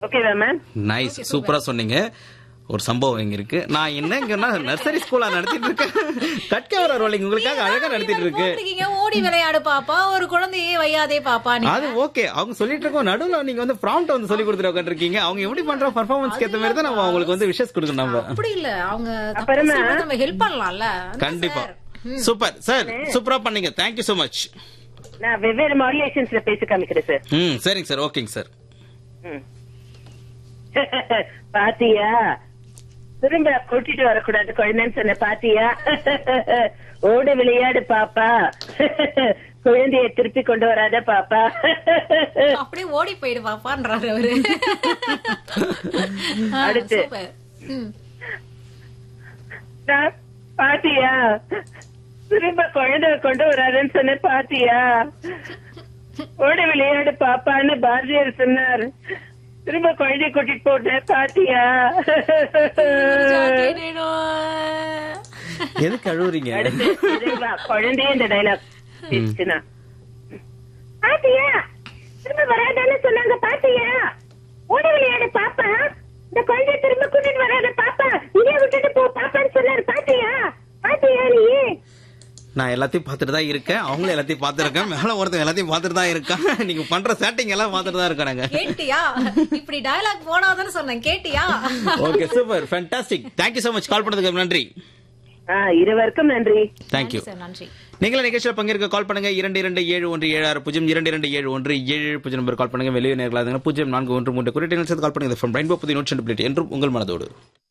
ஓகேவா ma'am nice சூப்பரா சொன்னீங்க ஒரு சம்பவம் இங்க இருக்கு நான் என்னங்கன்னா நர்சரி ஸ்கூலா நடத்திட்டு இருக்கேன் கட் கேமரா ரோலிங் உங்களுக்காக அழகா நடத்திட்டு இருக்கு போட்டிருக்கீங்க, ஓடி விளையாடு பாப்பா ஒரு குழந்தையே வையாதே பாப்பா நீ அது ஓகே அவங்க சொல்லிட்டு இருக்கோம் நடுவுல நீங்க வந்து ப்ராம்ப்ட் வந்து சொல்லி கொடுத்துட்டு உட்காந்துருக்கீங்க அவங்க எப்படி பண்ற பர்ஃபார்மன்ஸ்க்கு ஏத்த மாதிரி தான் நம்ம அவங்களுக்கு வந்து விஷஸ் கொடுக்கணும் நம்ம அப்படி இல்ல அவங்க தப்பு அப்புறமா- செய்யும்போது நம்ம ஹெல்ப் பண்ணலாம்ல கண்டிப்பா சூப்பர் சார் சூப்பரா பண்ணீங்க தேங்க்யூ so மச் நான் வெவ்வேறு மாடுலேஷன்ஸ்ல பேசி காமிக்கிறேன் சார் ம் சரிங்க சார் ஓகேங்க சார் ம். பாத்தியா திரும்ப கூட்டிட்டு வரக்கூடாது குழந்தைன்னு சொன்ன பாத்தியா ஓடு விளையாடு பாப்பா குழந்தைய திருப்பி கொண்டு வராத பாப்பா அப்படியே ஓடி போயிடு பாப்பான்றாரு அவரு ஆ, அடுத்து. super. ம். நான் பாத்தியா திரும்ப குழந்தைய கொண்டு வராதுன்னு சொன்ன பாத்தியா ஓடு விளையாடு பாப்பான்னு பாரதியார் சொன்னார் திரும்ப குழந்தைய கூட்டிட்டு போட்டேன் பாத்தியா ஜாக்கிரதைடா. எதுக்கு அழுவுறீங்க அடுத்து இறைவா, குழந்தைய இந்த டைலாக் பேசுனா பாத்தியா திரும்ப வராதான்னு சொன்னாங்க பாத்தியா ஓடி விளையாடு பாப்பா இந்த குழந்தைய திரும்ப கூட்டிட்டு வராத பாப்பா இங்கே விட்டுட்டு போ பாப்பான்னு சொன்னாரு பாத்தியா பாத்தியா நீ நான் எல்லாத்தையும் பார்த்துட்டு தான் இருக்கேன் அவங்களும் எல்லாத்தையும் பார்த்துருக்கேன் மேல ஒருத்தன் எல்லாத்தையும் பார்த்துட்டு தான் இருக்கான் நீங்க பண்ற சேட்டிங் எல்லாம் பார்த்துட்டு தான் இருக்கானுங்க கேட்டியா இப்படி டயலாக் போடாதன்னு சொன்னேன் கேட்டியா okay super fantastic thank you so much call பண்ணதுக்கு நன்றி ஆ இருவருக்கும் நன்றி தேங்க்யூ சார் நன்றி நீங்களும் நிகழ்ச்சியில் பங்கேற்க கால் பண்ணுங்க இரண்டு இரண்டு ஏழு ஒன்று ஏழு ஆறு பூஜ்ஜியம் இரண்டு இரண்டு ஏழு ஒன்று ஏழு பூஜ்ஜியம் நம்பர் கால் பண்ணுங்க வெளியே நேர்களாக பூஜ்ஜியம் நான்கு ஒன்று மூன்று குறிப்பிட்ட நிமிஷத்துக்கு கால் பண்ணுங்க ஃப்ரம் ரெயின்போ புதிய நோட் என்றும் உங்கள் மனதோடு